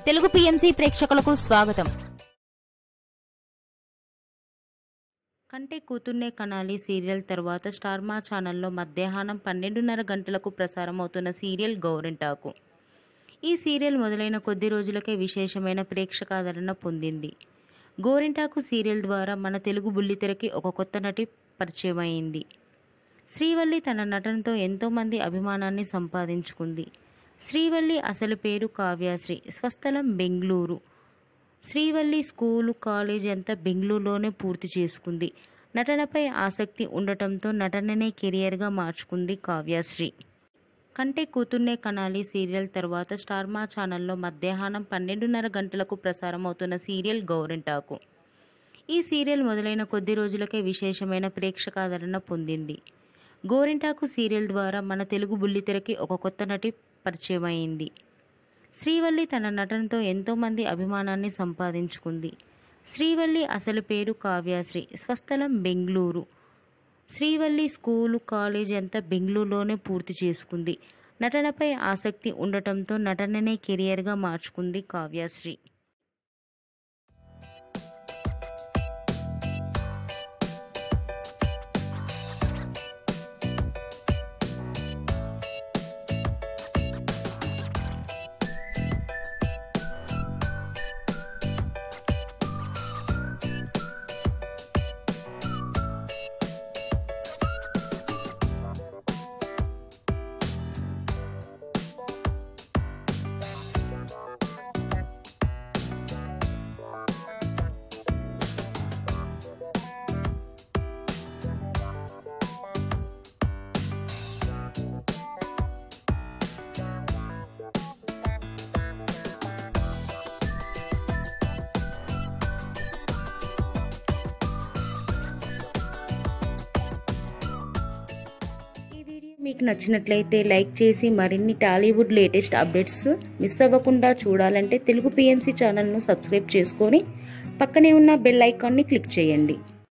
Telugu PMC ప్రేక్షకులకు స్వాగతం కంటే కూతుర్నే కనాలి సీరియల్ తర్వాత స్టార్ మా ఛానల్లో మధ్యాహ్నం పన్నెండున్నర గంటలకు ప్రసారం అవుతున్న సీరియల్ గౌరింటాకు ఈ సీరియల్ మొదలైన కొద్ది రోజులకే విశేషమైన ప్రేక్షకాదరణ పొందింది గోరింటాకు సీరియల్ ద్వారా మన తెలుగు బుల్లితెరకి ఒక కొత్త నటి పరిచయం అయింది శ్రీవల్లి తన నటనతో ఎంతోమంది అభిమానాన్ని సంపాదించుకుంది శ్రీవల్లి అసలు పేరు కావ్యశ్రీ స్వస్థలం బెంగళూరు శ్రీవల్లి స్కూలు కాలేజ్ అంతా బెంగళూరులోనే పూర్తి చేసుకుంది నటనపై ఆసక్తి ఉండటంతో నటననే కెరియర్గా మార్చుకుంది కావ్యశ్రీ కంటే కూతుర్నే కనాలి సీరియల్ తర్వాత స్టార్ మా ఛానల్లో మధ్యాహ్నం పన్నెండున్నర గంటలకు ప్రసారం అవుతున్న సీరియల్ గౌరింటాకు ఈ సీరియల్ మొదలైన కొద్ది రోజులకే విశేషమైన ప్రేక్షకాదరణ పొందింది గోరింటాకు సీరియల్ ద్వారా మన తెలుగు బుల్లితెరకి ఒక కొత్త నటి పరిచయం అయింది శ్రీవల్లి తన నటనతో ఎంతోమంది అభిమానాన్ని సంపాదించుకుంది శ్రీవల్లి అసలు పేరు కావ్యశ్రీ స్వస్థలం బెంగళూరు శ్రీవల్లి స్కూలు కాలేజ్ అంతా బెంగళూరులోనే పూర్తి చేసుకుంది నటనపై ఆసక్తి ఉండటంతో నటననే కెరియర్గా మార్చుకుంది కావ్యశ్రీ ఈ వీడియో మీకు నచ్చినట్లయితే లైక్ చేసి మరిన్ని టాలీవుడ్ లేటెస్ట్ అప్డేట్స్ మిస్ అవ్వకుండా చూడాలంటే తెలుగు పిఎంసి ఛానల్ను సబ్స్క్రైబ్ చేసుకొని పక్కనే ఉన్న బెల్ ఐకాన్ని క్లిక్ చేయండి